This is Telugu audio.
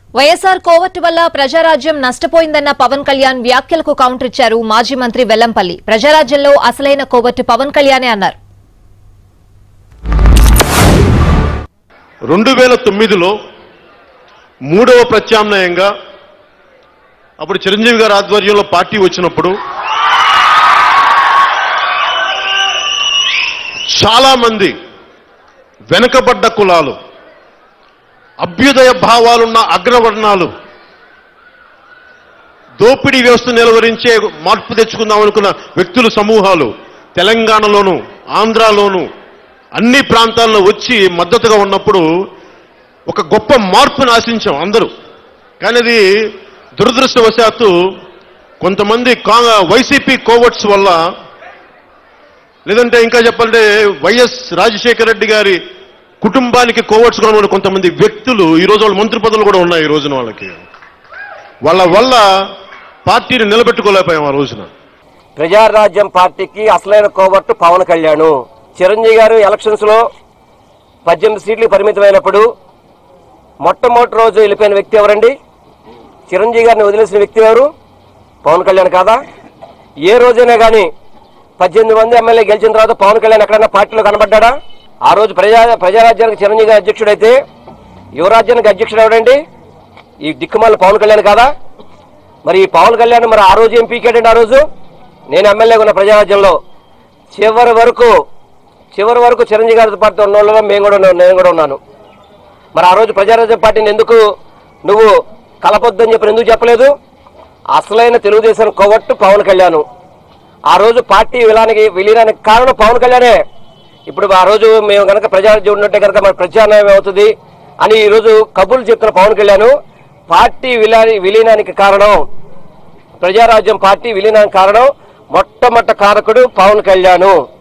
వైఎస్ఆర్ కోవట్టు వల్ల ప్రజారాజ్యం నష్టపోయిందన్న పవన్ కళ్యాణ్ వ్యాఖ్యలకు కౌంటర్ ఇచ్చారు మాజీ మంత్రి వెల్లంపల్లి ప్రజారాజ్యంలో అసలైన కోవట్టు పవన్ కళ్యాణే అన్నారు రెండు వేల తొమ్మిదిలో మూడవ ప్రత్యామ్నాయంగా అప్పుడు చిరంజీవి గారి ఆధ్వర్యంలో పార్టీ వచ్చినప్పుడు చాలా మంది వెనుకబడ్డ కులాలు అభ్యుదయ భావాలున్న అగ్రవర్ణాలు దోపిడీ వ్యవస్థ నిలవరించే మార్పు తెచ్చుకుందాం అనుకున్న వ్యక్తుల సమూహాలు తెలంగాణలోను ఆంధ్రాలోను అన్ని ప్రాంతాల్లో వచ్చి మద్దతుగా ఉన్నప్పుడు ఒక గొప్ప మార్పును ఆశించాం అందరూ కానీ అది దురదృష్టవశాత్తు కొంతమంది కా- వైసీపీ కోవట్స్ వల్ల లేదంటే ఇంకా చెప్పాలంటే వైఎస్ రాజశేఖర రెడ్డి గారి కుటుంబానికి కోవట్స్ ఉన్న కొంతమంది వ్యక్తులు ఈ రోజు వాళ్ళ మంత్రి పదవులు కూడా ఉన్నాయి ఈ రోజున వాళ్ళకి వాళ్ళ వల్ల పార్టీని నిలబెట్టుకోలేకపోయాం ఆ రోజున ప్రజారాజ్యం పార్టీకి అసలైన కోవర్టు పవన్ కళ్యాణ్ చిరంజీవి గారు ఎలక్షన్స్ లో పద్దెనిమిది సీట్లు పరిమితమైనప్పుడు మొట్టమొదటి రోజు వెళ్ళిపోయిన వ్యక్తి ఎవరండి చిరంజీవి గారిని వదిలేసిన వ్యక్తి ఎవరు పవన్ కళ్యాణ్ కాదా ఏ రోజైనా కానీ పద్దెనిమిది మంది ఎమ్మెల్యే గెలిచిన తర్వాత పవన్ కళ్యాణ్ ఎక్కడైనా పార్టీలో కనబడ్డా ఆ రోజు ప్రజా ప్రజారాజ్యానికి చిరంజీవి గారు అధ్యక్షుడైతే యువరాజ్యానికి అధ్యక్షుడు ఎవడండి ఈ దిక్కుమాల పవన్ కళ్యాణ్ కాదా మరి ఈ పవన్ కళ్యాణ్ మరి ఆ రోజు ఏం పీకాడండి ఆ రోజు నేను ఎమ్మెల్యేగా ఉన్న ప్రజారాజ్యంలో చివరి వరకు చివరి వరకు చిరంజీవి గారితో పాటు ఉన్న వాళ్ళలో మేము కూడా ఉన్నాం, నేను కూడా ఉన్నాను మరి ఆ రోజు ప్రజారాజ్యం పార్టీని ఎందుకు నువ్వు కలపొద్దని చెప్పి ఎందుకు చెప్పలేదు అసలైన తెలుగుదేశం కొవ్వట్టు పవన్ కళ్యాణ్ ఆ రోజు పార్టీ విలానికి విలీనానికి కారణం పవన్ కళ్యాణే ఇప్పుడు ఆ రోజు మేము కనుక ప్రజారాజ్యం ఉన్నట్టే కనుక మరి ప్రత్యామ్నాయం అవుతుంది అని ఈ రోజు కబుర్లు చెప్తున్న పవన్ కళ్యాణ్ పార్టీ విలా విలీనానికి కారణం ప్రజారాజ్యం పార్టీ విలీనానికి కారణం మొట్టమొదటి కారకుడు పవన్ కళ్యాణ్